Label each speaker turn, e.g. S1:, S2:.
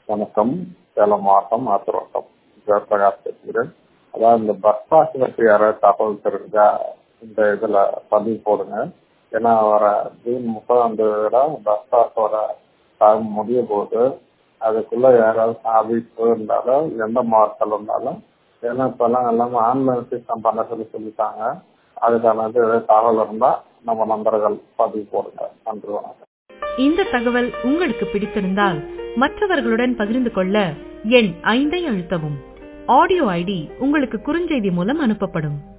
S1: வணக்கம் சேலம் மாவட்டம் ஆத்திரோட்டம் ஜெயபிரகாஷ் பேசுகிறேன் அதாவது இந்த பஸ் பாஸ் பற்றி யாராவது தகவல் தெரிஞ்சா இந்த இதில் பதிவு போடுங்க ஏன்னா வர ஜூன் முப்பதாம் தேதியோட பஸ் பாஸோட டைம் முடிய போகுது அதுக்குள்ளே யாராவது ஆஃபீஸ் இருந்தாலும் எந்த மாவட்டத்தில் இருந்தாலும் ஏன்னா இப்போல்லாம் எல்லாமே ஆன்லைன் சிஸ்டம் பண்ண சொல்லி சொல்லிட்டாங்க அதுக்கான இது தகவல் இருந்தால் நம்ம நண்பர்கள் பதிவு போடுங்க நன்றி வணக்கம்
S2: இந்த தகவல் உங்களுக்கு பிடித்திருந்தால் மற்றவர்களுடன் பகிர்ந்து கொள்ள எண் ஐந்தை அழுத்தவும் ஆடியோ ஐடி உங்களுக்கு குறுஞ்செய்தி மூலம் அனுப்பப்படும்